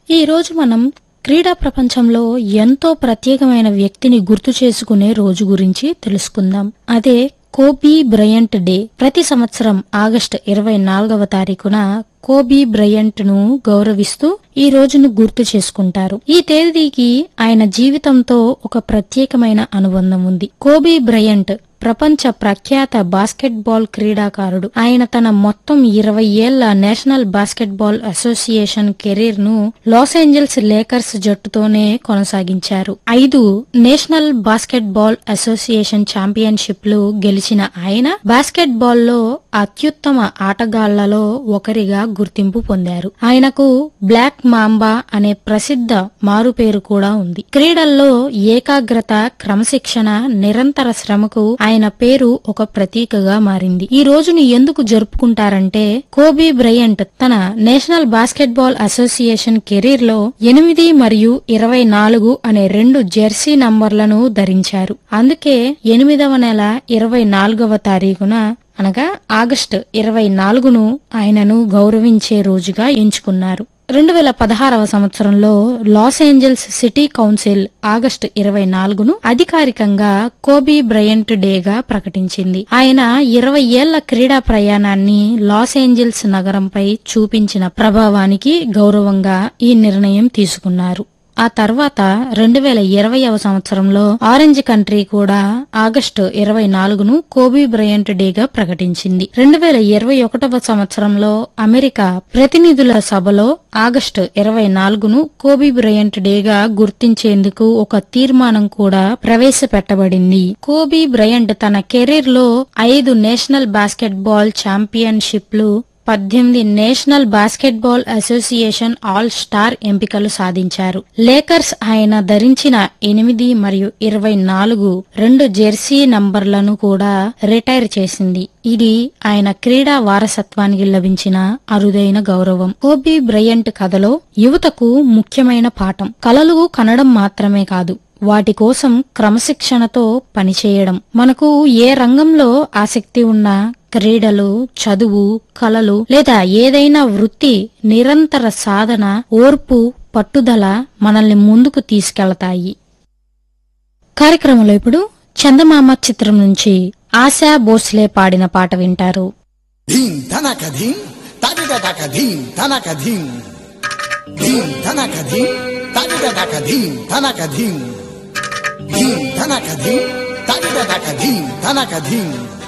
ఈ రోజు మనం క్రీడా ప్రపంచంలో ఎంతో ప్రత్యేకమైన వ్యక్తిని గుర్తు చేసుకునే రోజు గురించి తెలుసుకుందాం అదే కోబీ బ్రయంట్ డే ప్రతి సంవత్సరం ఆగస్టు ఇరవై నాలుగవ తారీఖున కోబీ బ్రయంట్ ను గౌరవిస్తూ ఈ రోజును గుర్తు చేసుకుంటారు ఈ తేదీకి ఆయన జీవితంతో ఒక ప్రత్యేకమైన అనుబంధం ఉంది కోబీ బ్రయంట్ ప్రపంచ ప్రఖ్యాత బాస్కెట్బాల్ క్రీడాకారుడు ఆయన తన మొత్తం ఇరవై ఏళ్ల నేషనల్ బాస్కెట్బాల్ అసోసియేషన్ కెరీర్ ను లాస్ ఏంజల్స్ లేకర్స్ జట్టుతోనే కొనసాగించారు ఐదు నేషనల్ బాస్కెట్బాల్ అసోసియేషన్ ఛాంపియన్షిప్లు గెలిచిన ఆయన బాస్కెట్బాల్ లో అత్యుత్తమ ఆటగాళ్లలో ఒకరిగా గుర్తింపు పొందారు ఆయనకు బ్లాక్ మాంబా అనే ప్రసిద్ధ మారుపేరు కూడా ఉంది క్రీడల్లో ఏకాగ్రత క్రమశిక్షణ నిరంతర శ్రమకు ఆయన పేరు ఒక ప్రతీకగా మారింది ఈ రోజును ఎందుకు జరుపుకుంటారంటే కోబీ బ్రయంట్ తన నేషనల్ బాస్కెట్బాల్ అసోసియేషన్ కెరీర్ లో ఎనిమిది మరియు ఇరవై నాలుగు అనే రెండు జెర్సీ నంబర్లను ధరించారు అందుకే ఎనిమిదవ నెల ఇరవై నాలుగవ తారీఖున అనగా ఆగస్టు ఇరవై నాలుగును ఆయనను గౌరవించే రోజుగా ఎంచుకున్నారు రెండు వేల పదహారవ సంవత్సరంలో Los Angeles City Council August ఇరవై నాలుగును అధికారికంగా కోబీ బ్రయంట్ డేగా ప్రకటించింది ఆయన ఇరవై ఏళ్ల క్రీడా ప్రయాణాన్ని లాస్ ఏంజల్స్ నగరంపై చూపించిన ప్రభావానికి గౌరవంగా ఈ నిర్ణయం తీసుకున్నారు ఆ తర్వాత రెండు వేల ఇరవైవ సంవత్సరంలో ఆరెంజ్ కంట్రీ కూడా ఆగస్టు ఇరవై నాలుగును కోబీ బ్రయంట్ డేగా ప్రకటించింది రెండు వేల ఇరవై ఒకటవ సంవత్సరంలో అమెరికా ప్రతినిధుల సభలో ఆగస్టు ఇరవై నాలుగును కోబీ బ్రయంట్ డేగా గుర్తించేందుకు ఒక తీర్మానం కూడా ప్రవేశపెట్టబడింది కోబీ బ్రయంట్ తన కెరీర్ లో ఐదు నేషనల్ బాస్కెట్బాల్ ఛాంపియన్షిప్లు పద్దెనిమిది National Basketball Association All Star ఎంపికలు సాధించారు లేకర్స్ ఆయన ధరించిన ఎనిమిది మరియు ఇరవై నాలుగు రెండు జెర్సీ నంబర్లను కూడా రిటైర్ చేసింది ఇది ఆయన క్రీడా వారసత్వానికి లభించిన అరుదైన గౌరవం కోబీ బ్రయంట్ కథలో యువతకు ముఖ్యమైన పాఠం కలలు కనడం మాత్రమే కాదు వాటి కోసం క్రమశిక్షణతో పనిచేయడం మనకు ఏ రంగంలో ఆసక్తి ఉన్నా క్రీడలు చదువు కళలు లేదా ఏదైనా వృత్తి నిరంతర సాధన ఓర్పు పట్టుదల మనల్ని ముందుకు తీసుకెళతాయి కార్యక్రమంలో ఇప్పుడు చందమామ చిత్రం నుంచి ఆశా భోస్లే పాడిన పాట వింటారు ధీం ధనక ధీం తడిదక ధీం ధనక ధీం ధీం ధనక ధీం తడిదక ధీం ధనక ధీం ధీం ధనక ధీం తడిదక ధీం ధనక ధీం